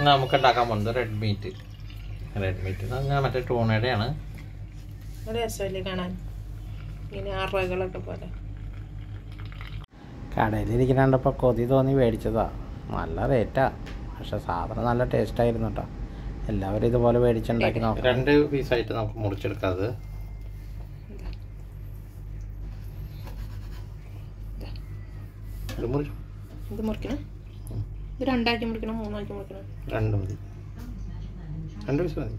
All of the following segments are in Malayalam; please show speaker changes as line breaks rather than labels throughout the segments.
ഇന്ന് നമുക്ക് ഉണ്ടാക്കാൻ പോകുന്നത് റെഡ് മീറ്റ് റെഡ് മീറ്റ് എന്ന് പറഞ്ഞാൽ മറ്റേ ടൂണയുടെയാണ്
നല്ല രസമല്ലേ കാണാൻ ഇങ്ങനെ അറകളൊക്കെ പോലെ
കടയിലിരിക്കുന്ന കണ്ടപ്പോൾ കൊതി തോന്നി മേടിച്ചതാ നല്ല റേറ്റാ പക്ഷെ സാധനം നല്ല ടേസ്റ്റ് ആയിരുന്നു കേട്ടോ എല്ലാവരും ഇതുപോലെ മേടിച്ചുണ്ടാക്കി നോക്കാം രണ്ട് പീസായിട്ട് നമുക്ക് മുറിച്ചെടുക്കാം അത് ഇത് മുറിച്ചു
ഇത് മുറിക്കണം ഇത് രണ്ടാക്കി മുറിക്കണം മൂന്നാക്കി മുറിക്കണം
രണ്ട് മതി രണ്ട് പീസ് മതി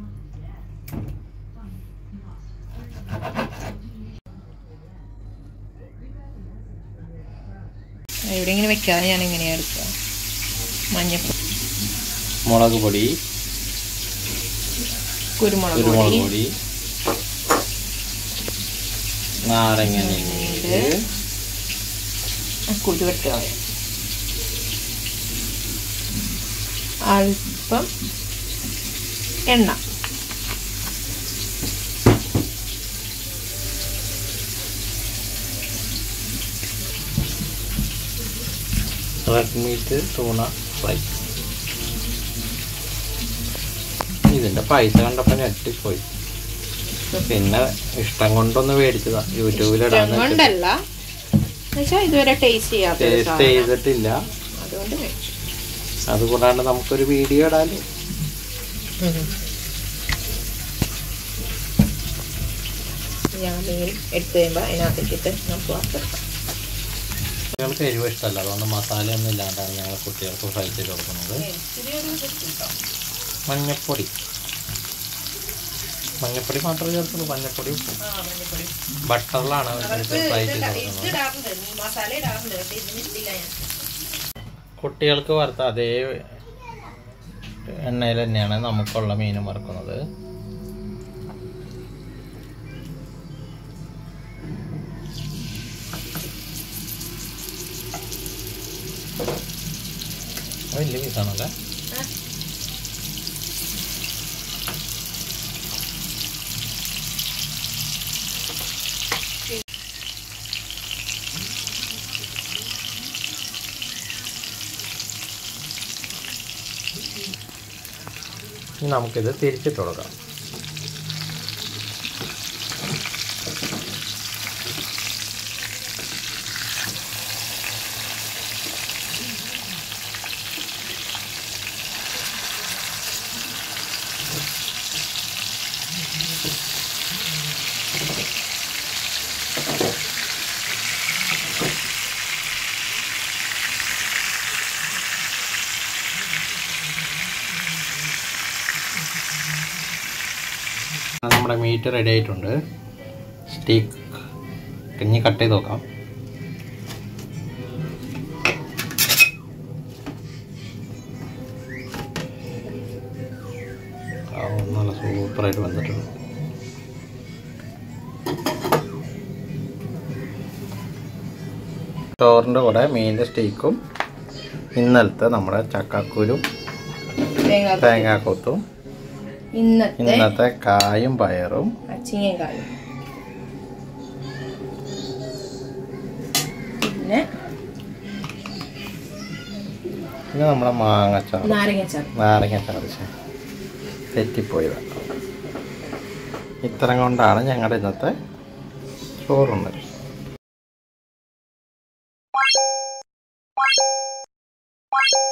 എവിടെ ഇങ്ങനെ വെക്കാതെ ഞാൻ എങ്ങനെയാ എടുക്കുക മഞ്ഞപ്പൊടി
മുളക് പൊടി
കുരുമുളക്
കുരുമുളക്
പൊടി
പൊടി നാരങ്ങ നീര്
കുരു വെക്കുക അല്പം എണ്ണ
റെഡ് മീറ്റ് ടൂണ ഫ്രൈ ഇതിന്റെ പൈസ കണ്ടപ്പോ ഞെട്ടിപ്പോയി പിന്നെ ഇഷ്ടം കൊണ്ടൊന്ന് മേടിച്ചതാ യൂട്യൂബിലിടാന്ന് വെച്ചിട്ട്
കൊണ്ടല്ല എന്നുവെച്ചാൽ ഇതുവരെ ടേസ്റ്റ് ചെയ്യാത്ത ഒരു
ടേസ്റ്റ്
സാധനം.
ചെയ്തിട്ടില്ല
അതുകൊണ്ട് മേടിച്ചു
അതുകൂടാണ്ട് നമുക്കൊരു വീഡിയോ ഇടാല്
ഞാൻ മീൻ എടുത്തു കഴിയുമ്പോൾ അതിനകത്തേക്കിട്ട് നമുക്ക് വറുത്തെടുക്കാം
കുട്ടികൾക്ക് എരിവ് ഇഷ്ടമല്ല അതുകൊണ്ട് മസാല ഒന്നും ഇല്ലാണ്ടാണ് ഞങ്ങൾ കുട്ടികൾക്ക് ഫ്രൈ ചെയ്ത് കൊടുക്കുന്നത് മഞ്ഞപ്പൊടി മഞ്ഞപ്പൊടി മാത്രമേ ചേർത്തുള്ളൂ മഞ്ഞപ്പൊടി ഉപ്പും ബട്ടറിലാണ് ഫ്രൈ ചെയ്ത് കൊടുക്കുന്നത്
മസാല ഇടാറുണ്ട് പക്ഷേ ഇതിന് ഇട്ടില്ല ഞാൻ
കുട്ടികൾക്ക് വറുത്ത അതേ എണ്ണയിൽ തന്നെയാണ് നമുക്കുള്ള മീനും വറുക്കുന്നത് വലിയ പീസാണല്ലേ ഇനി നമുക്കിത് തിരിച്ചിട്ട് കൊടുക്കാം നമ്മുടെ മീറ്റ് റെഡി ആയിട്ടുണ്ട് സ്റ്റീക്ക് ഇനി കട്ട് ചെയ്ത് നോക്കാം ആ, നല്ല സൂപ്പറായിട്ട് വന്നിട്ടുണ്ട് ചോറിൻ്റെ കൂടെ മീനിൻ്റെ സ്റ്റീക്കും ഇന്നലത്തെ നമ്മുടെ ചക്കക്കുരും
തേങ്ങ
തേങ്ങാക്കൊത്തും
ഇന്നത്തെ
ഇന്നത്തെ കായും പയറും
അച്ചിങ്ങയും കായും പിന്നെ
പിന്നെ നമ്മുടെ മാങ്ങച്ചാറ്
നാരങ്ങച്ചാർ
നാരങ്ങ ചതച്ച് തെറ്റിപ്പോയത് ഇത്തരം കൊണ്ടാണ് ഞങ്ങളുടെ ഇന്നത്തെ ചോറുണ്ട്